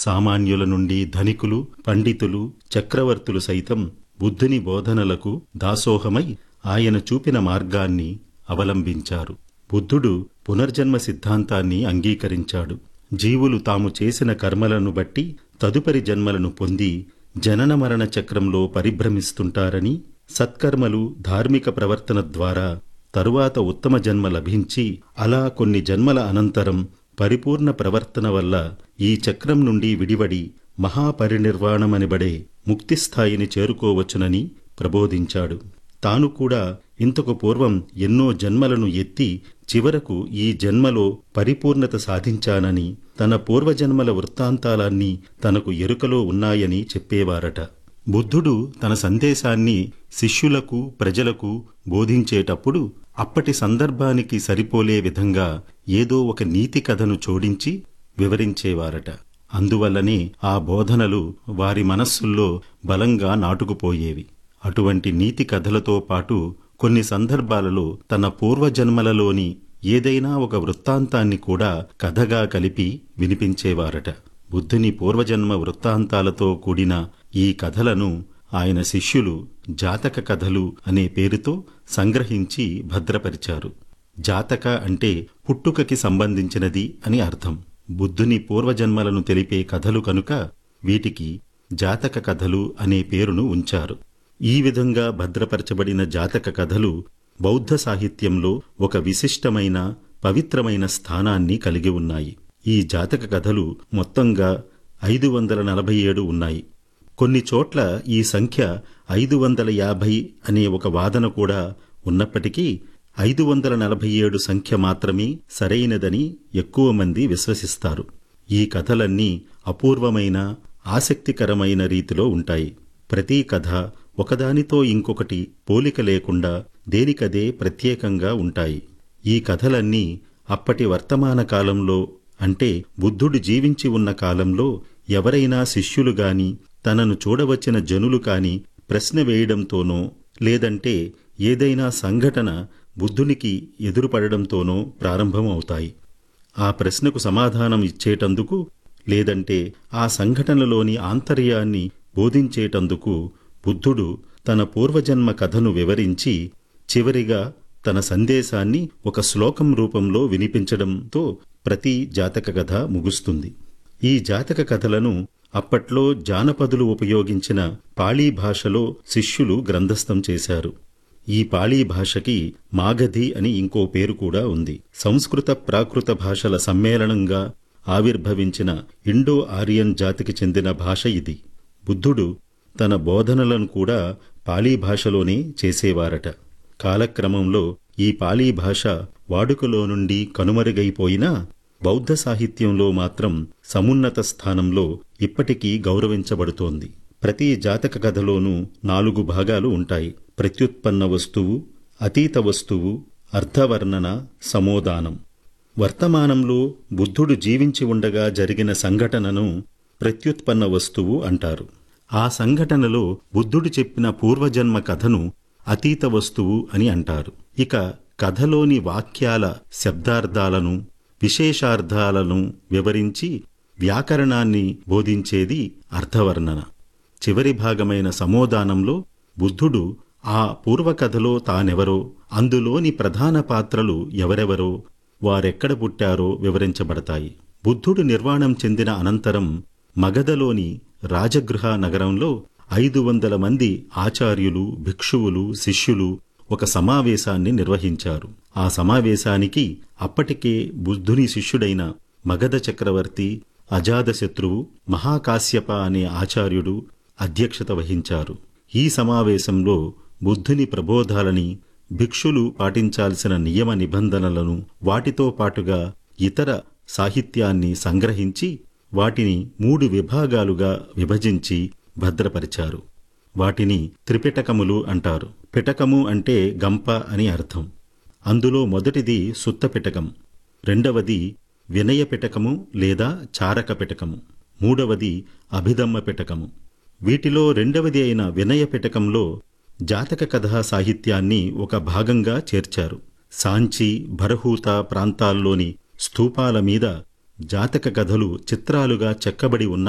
సామాన్యుల నుండి ధనికులు పండితులు చక్రవర్తులు సైతం బుద్ధుని బోధనలకు దాసోహమై ఆయన చూపిన మార్గాన్ని అవలంబించారు బుద్ధుడు పునర్జన్మ సిద్ధాంతాన్ని అంగీకరించాడు జీవులు తాము చేసిన కర్మలను బట్టి తదుపరి జన్మలను పొంది జనన మరణ చక్రంలో పరిభ్రమిస్తుంటారని సత్కర్మలు ధార్మిక ప్రవర్తన ద్వారా తరువాత ఉత్తమ జన్మ లభించి అలా కొన్ని జన్మల అనంతరం పరిపూర్ణ ప్రవర్తన వల్ల ఈ చక్రం నుండి విడివడి మహాపరినిర్వాణమనిబడే ముక్తిస్థాయిని చేరుకోవచ్చునని ప్రబోధించాడు తాను కూడా ఇంతకు పూర్వం ఎన్నో జన్మలను ఎత్తి చివరకు ఈ జన్మలో పరిపూర్ణత సాధించానని తన పూర్వజన్మల వృత్తాంతాలన్నీ తనకు ఎరుకలో ఉన్నాయని చెప్పేవారట బుద్ధుడు తన సందేశాన్ని శిష్యులకు ప్రజలకు బోధించేటప్పుడు అప్పటి సందర్భానికి సరిపోలే విధంగా ఏదో ఒక నీతి కథను జోడించి వివరించేవారట అందువల్లనే ఆ బోధనలు వారి మనస్సుల్లో బలంగా నాటుకుపోయేవి అటువంటి నీతి కథలతో పాటు కొన్ని సందర్భాలలో తన పూర్వజన్మలలోని ఏదైనా ఒక వృత్తాంతాన్ని కూడా కథగా కలిపి వినిపించేవారట బుద్ధుని పూర్వజన్మ వృత్తాంతాలతో కూడిన ఈ కథలను ఆయన శిష్యులు జాతక కథలు అనే పేరుతో సంగ్రహించి భద్రపరిచారు జాతక అంటే పుట్టుకకి సంబంధించినది అని అర్థం బుద్ధుని పూర్వజన్మలను తెలిపే కథలు కనుక వీటికి జాతక కథలు అనే పేరును ఉంచారు ఈ విధంగా భద్రపరచబడిన జాతక కథలు బౌద్ధ సాహిత్యంలో ఒక విశిష్టమైన పవిత్రమైన స్థానాన్ని కలిగి ఉన్నాయి ఈ జాతక కథలు మొత్తంగా ఐదు వందల నలభై ఏడు ఉన్నాయి కొన్ని చోట్ల ఈ సంఖ్య ఐదు వందల యాభై అనే ఒక వాదన కూడా ఉన్నప్పటికీ ఐదు వందల నలభై ఏడు సంఖ్య మాత్రమే సరైనదని ఎక్కువ మంది విశ్వసిస్తారు ఈ కథలన్నీ అపూర్వమైన ఆసక్తికరమైన రీతిలో ఉంటాయి ప్రతి కథ ఒకదానితో ఇంకొకటి పోలిక లేకుండా దేనికదే ప్రత్యేకంగా ఉంటాయి ఈ కథలన్నీ అప్పటి వర్తమాన కాలంలో అంటే బుద్ధుడు జీవించి ఉన్న కాలంలో ఎవరైనా శిష్యులు గాని తనను చూడవచ్చిన జనులు కాని ప్రశ్న వేయడంతోనో లేదంటే ఏదైనా సంఘటన బుద్ధునికి ఎదురుపడడంతోనో ప్రారంభమవుతాయి ఆ ప్రశ్నకు సమాధానం ఇచ్చేటందుకు లేదంటే ఆ సంఘటనలోని ఆంతర్యాన్ని బోధించేటందుకు బుద్ధుడు తన పూర్వజన్మ కథను వివరించి చివరిగా తన సందేశాన్ని ఒక శ్లోకం రూపంలో వినిపించడంతో ప్రతి జాతక కథ ముగుస్తుంది ఈ జాతక కథలను అప్పట్లో జానపదులు ఉపయోగించిన పాళీ భాషలో శిష్యులు గ్రంథస్థం చేశారు ఈ పాళీ భాషకి మాగధి అని ఇంకో పేరు కూడా ఉంది సంస్కృత ప్రాకృత భాషల సమ్మేళనంగా ఆవిర్భవించిన ఇండో ఆరియన్ జాతికి చెందిన భాష ఇది బుద్ధుడు తన బోధనలను కూడా పాళీ భాషలోనే చేసేవారట కాలక్రమంలో ఈ పాళీ భాష వాడుకలో నుండి కనుమరుగైపోయినా బౌద్ధ సాహిత్యంలో మాత్రం సమున్నత స్థానంలో ఇప్పటికీ గౌరవించబడుతోంది ప్రతి జాతక కథలోనూ నాలుగు భాగాలు ఉంటాయి ప్రత్యుత్పన్న వస్తువు అతీత వస్తువు అర్థవర్ణన సమోదానం వర్తమానంలో బుద్ధుడు జీవించి ఉండగా జరిగిన సంఘటనను ప్రత్యుత్పన్న వస్తువు అంటారు ఆ సంఘటనలో బుద్ధుడు చెప్పిన పూర్వజన్మ కథను అతీత వస్తువు అని అంటారు ఇక కథలోని వాక్యాల శబ్దార్థాలను విశేషార్థాలను వివరించి వ్యాకరణాన్ని బోధించేది అర్థవర్ణన చివరి భాగమైన సమోదానంలో బుద్ధుడు ఆ పూర్వకథలో తానెవరో అందులోని ప్రధాన పాత్రలు ఎవరెవరో వారెక్కడ పుట్టారో వివరించబడతాయి బుద్ధుడు నిర్వాణం చెందిన అనంతరం మగధలోని రాజగృహ నగరంలో ఐదు వందల మంది ఆచార్యులు భిక్షువులు శిష్యులు ఒక సమావేశాన్ని నిర్వహించారు ఆ సమావేశానికి అప్పటికే బుద్ధుని శిష్యుడైన మగధ చక్రవర్తి అజాతశత్రువు మహాకాశ్యప అనే ఆచార్యుడు అధ్యక్షత వహించారు ఈ సమావేశంలో బుద్ధుని ప్రబోధాలని భిక్షులు పాటించాల్సిన నియమ నిబంధనలను వాటితో పాటుగా ఇతర సాహిత్యాన్ని సంగ్రహించి వాటిని మూడు విభాగాలుగా విభజించి భద్రపరిచారు వాటిని త్రిపిటకములు అంటారు పిటకము అంటే గంప అని అర్థం అందులో మొదటిది సుత్త పిటకం రెండవది వినయ పిటకము లేదా చారక పిటకము మూడవది అభిధమ్మ పిటకము వీటిలో రెండవది అయిన వినయ పిటకంలో జాతక కథా సాహిత్యాన్ని ఒక భాగంగా చేర్చారు సాంచి భరహూత ప్రాంతాల్లోని స్థూపాల మీద జాతక కథలు చిత్రాలుగా చెక్కబడి ఉన్న